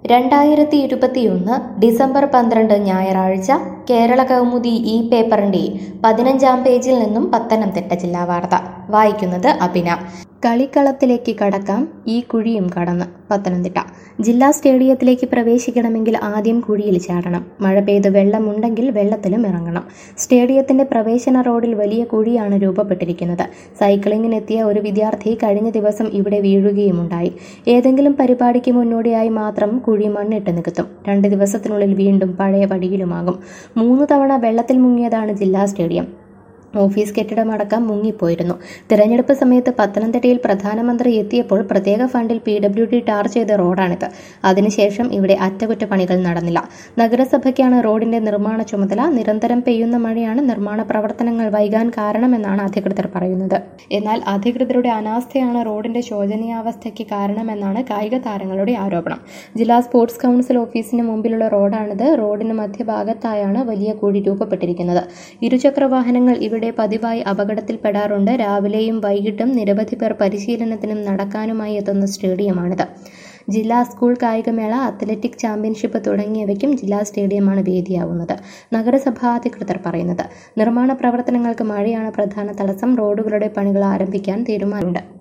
രണ്ടായിരത്തി ഇരുപത്തിയൊന്ന് ഡിസംബർ പന്ത്രണ്ട് ഞായറാഴ്ച കേരള കൗമുദി ഈ പേപ്പറിന്റെ പതിനഞ്ചാം പേജിൽ നിന്നും പത്തനംതിട്ട ജില്ലാ വാർത്ത വായിക്കുന്നത് അഭിന കളിക്കളത്തിലേക്ക് കടക്കാം ഈ കുഴിയും കടന്ന് പത്തനംതിട്ട ജില്ലാ സ്റ്റേഡിയത്തിലേക്ക് പ്രവേശിക്കണമെങ്കിൽ ആദ്യം കുഴിയിൽ ചാടണം മഴ പെയ്ത് വെള്ളമുണ്ടെങ്കിൽ വെള്ളത്തിലും ഇറങ്ങണം സ്റ്റേഡിയത്തിന്റെ പ്രവേശന റോഡിൽ വലിയ കുഴിയാണ് രൂപപ്പെട്ടിരിക്കുന്നത് സൈക്ലിങ്ങിനെത്തിയ ഒരു വിദ്യാർത്ഥി കഴിഞ്ഞ ദിവസം ഇവിടെ വീഴുകയുമുണ്ടായി ഏതെങ്കിലും പരിപാടിക്ക് മുന്നോടിയായി മാത്രം കുഴി മണ്ണിട്ട് നികത്തും രണ്ട് ദിവസത്തിനുള്ളിൽ വീണ്ടും പഴയ വഴിയിലുമാകും മൂന്ന് തവണ വെള്ളത്തിൽ മുങ്ങിയതാണ് ജില്ലാ സ്റ്റേഡിയം ഓഫീസ് കെട്ടിടമടക്കം മുങ്ങിപ്പോയിരുന്നു തിരഞ്ഞെടുപ്പ് സമയത്ത് പത്തനംതിട്ടയിൽ പ്രധാനമന്ത്രി എത്തിയപ്പോൾ പ്രത്യേക ഫണ്ടിൽ പി ഡബ്ല്യു ഡി ടാർ ചെയ്ത റോഡാണിത് അതിനുശേഷം ഇവിടെ അറ്റകുറ്റപ്പണികൾ നടന്നില്ല നഗരസഭയ്ക്കാണ് റോഡിന്റെ നിർമ്മാണ ചുമതല നിരന്തരം പെയ്യുന്ന മഴയാണ് നിർമ്മാണ പ്രവർത്തനങ്ങൾ വൈകാൻ കാരണമെന്നാണ് അധികൃതർ പറയുന്നത് എന്നാൽ അധികൃതരുടെ അനാസ്ഥയാണ് റോഡിന്റെ ശോചനീയാവസ്ഥയ്ക്ക് കാരണമെന്നാണ് കായിക താരങ്ങളുടെ ആരോപണം ജില്ലാ സ്പോർട്സ് കൗൺസിൽ ഓഫീസിന് മുമ്പിലുള്ള റോഡാണിത് റോഡിന് മധ്യഭാഗത്തായാണ് വലിയ കുഴി രൂപപ്പെട്ടിരിക്കുന്നത് ഇരുചക്ര വാഹനങ്ങൾ ഇവിടെ പതിവായി അപകടത്തിൽപ്പെടാറുണ്ട് രാവിലെയും വൈകിട്ടും നിരവധി പേർ പരിശീലനത്തിനും നടക്കാനുമായി എത്തുന്ന സ്റ്റേഡിയമാണിത് ജില്ലാ സ്കൂൾ കായികമേള അത്ലറ്റിക് ചാമ്പ്യൻഷിപ്പ് തുടങ്ങിയവയ്ക്കും ജില്ലാ സ്റ്റേഡിയമാണ് വേദിയാവുന്നത് നഗരസഭാ അധികൃതർ പറയുന്നത് നിർമ്മാണ പ്രവർത്തനങ്ങൾക്ക് മഴയാണ് പ്രധാന തടസ്സം റോഡുകളുടെ പണികൾ ആരംഭിക്കാൻ തീരുമാനമുണ്ട്